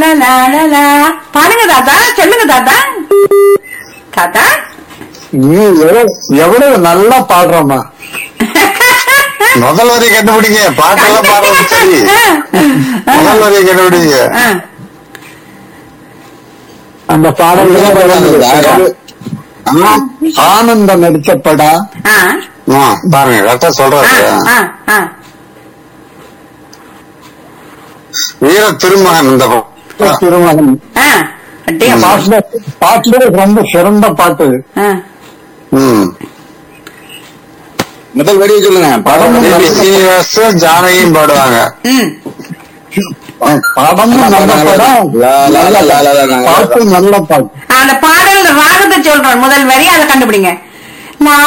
லா, லா, லா, லா. பாருங்க தாத்தா சொல்லுங்க தாத்தா தாத்தா நீ எவ்வளவு எவ்வளவு நல்லா பாடுறமா முதல் வரி கண்டுபிடிங்க பாட்டெல்லாம் பாடுறது சரி முதல் வரி கண்டுபிடிங்க ஆ. அந்த பாடல்கள் ஆ, ஆனந்தம் நடிச்ச படம் ஆ, ஆ, பாருங்க கரெக்டா ஆ, சொல்றாரு ஆ, ஆ. வீர திருமகன் இந்த படம். திருமகன் ஆ. அடேயப்பா. பாட்டுல பாட்டுல ரொம்ப சிறந்த பாட்டு ஆ. ம் முதல் வரியை சொல்லுங்க படம் தேவி சீனிவாசன் ஜானகியும் பாடுவாங்க ம். படமும் நல்ல படம் லா, லா, லா, லா, லா, லா, லா. பாட்டு நல்ல பாட்டு அந்த பாடல் ராகத்தை சொல்றேன் முதல் வரி அதை கண்டுபிடிங்க நான்